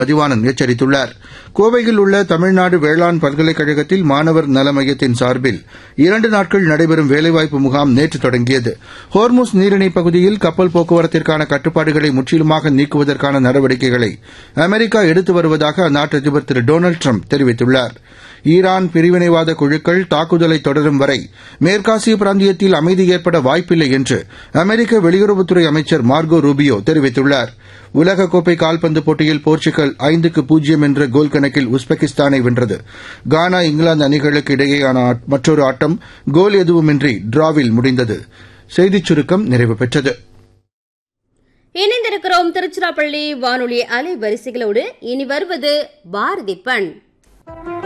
பதிவானன் எச்சரித்துள்ளார் கோவையில் உள்ள தமிழ்நாடு வேளாண் பல்கலைக்கழகத்தில் மாணவர் நல மையத்தின் சார்பில் இரண்டு நாட்கள் நடைபெறும் வேலைவாய்ப்பு முகாம் நேற்று தொடங்கியது ஹோர்முஸ் நீரிணைப் பகுதியில் கப்பல் போக்குவரத்திற்கான கட்டுப்பாடுகளை முற்றிலுமாக நீக்குவதற்கான நடவடிக்கைகளை அமெரிக்கா எடுத்து வருவதாக அந்நாட்டு அதிபர் திரு டொனால்டு ட்ரம்ப் தெரிவித்துள்ளார் ஈரான் பிரிவினைவாத குழுக்கள் தாக்குதலை தொடரும் வரை மேற்காசிய பிராந்தியத்தில் அமைதி ஏற்பட வாய்ப்பில்லை என்று அமெரிக்க வெளியுறவுத்துறை அமைச்சர் மார்கோ ரூபியோ தெரிவித்துள்ளார் உலகக்கோப்பை கால்பந்து போட்டியில் போர்ச்சுகல் ஐந்துக்கு பூஜ்ஜியம் என்ற கோல் கணக்கில் உஸ்பெகிஸ்தானை வென்றது கானா இங்கிலாந்து அணிகளுக்கு இடையேயான மற்றொரு ஆட்டம் கோல் எதுவுமின்றி டிராவில் முடிந்தது செய்திச் சுருக்கம் நிறைவு பெற்றது இணைந்திருக்கிறோம் திருச்சிராப்பள்ளி வானொலி அலைவரிசைகளோடு இனி வருவது பாரதி பண்